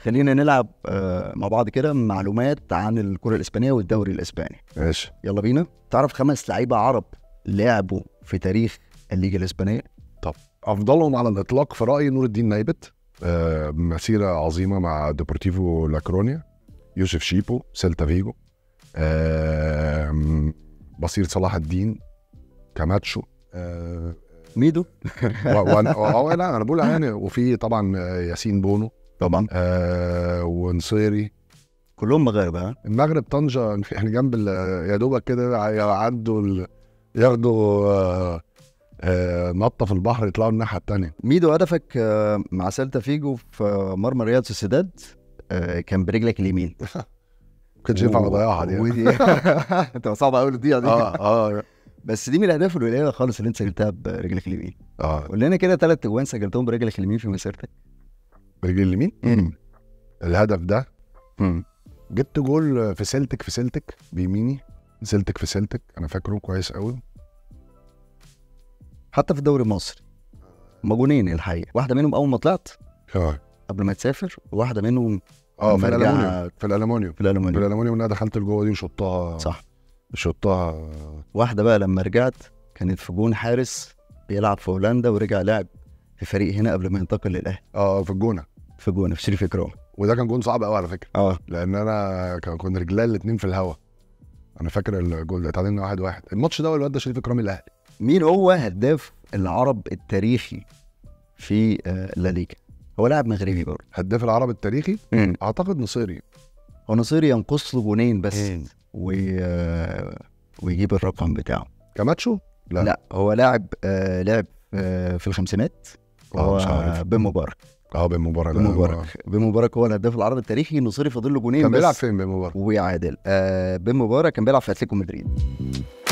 خلينا نلعب آه، مع بعض كده معلومات عن الكره الاسبانيه والدوري الاسباني ماشي يلا بينا تعرف خمس لعيبه عرب لعبوا في تاريخ الليجا الاسبانيه افضلهم على الاطلاق في رايي نور الدين نايبت آه، مسيره عظيمه مع ديبورتيفو لاكرونيا يوسف شيبو سيلتا فيجو آه، بصير صلاح الدين كاماتشو آه، ميدو و- وأنا- و- لا انا بقول يعني وفي طبعا آه، ياسين بونو طبعا آه، ونصيري كلهم مغاربه ها المغرب طنجه احنا جنب ال- يا دوبك كده يعدوا ال- ياخدوا آه، آه، نطه في البحر يطلعوا الناحيه الثانيه ميدو هدفك آه، مع سيلتا فيجو في مرمى ريال سوسيداد آه، كان برجلك اليمين ما كانش ينفع اضيعها دي ودي تبقى صعبه قوي الضيعه دي اه اه بس دي من الاهداف القليله خالص اللي انت سجلتها برجلك اليمين اه قول لنا كده ثلاث اجوان سجلتهم برجلك اليمين في مسيرتك برجل اليمين الهدف ده مم. جبت جول في سلتك في سلتك بيميني سلتك في سلتك انا فاكره كويس قوي حتى في الدوري المصري هما جونين الحقيقه واحده منهم اول ما طلعت اه قبل ما تسافر وواحده منهم اه في لما الالومنيوم رجع في الالومنيوم في في الالومنيوم الالومنيوم انا دخلت لجوه دي وشطها صح شطها واحده بقى لما رجعت كانت في جون حارس بيلعب في هولندا ورجع لعب في فريق هنا قبل ما ينتقل للاهلي اه في الجونه في جون في شريف اكرام وده كان جون صعب قوي على فكره اه لان انا كان كنا رجلي الاثنين في الهوا انا فاكر الجول ده اتعادلنا واحد واحد الماتش ده الواد ده شريف اكرامي الاهلي مين هو هداف العرب التاريخي في آه، لا ليجا هو لاعب مغربي برضه هداف العرب التاريخي اعتقد نصيري هو نصير ينقص له جونين بس و... آه، ويجيب الرقم بتاعه كاماتشو لا. لا هو لاعب آه لعب آه في الخمسينات اه هو مش عارف بن مبارك اه بن مبارك بن مبارك بن مبارك هو الهداف العربي التاريخي نصيري فاضل له جونين كان بس بيلعب فين بن مبارك ويعادل آه بن مبارك كان بيلعب في اتلتيكو مدريد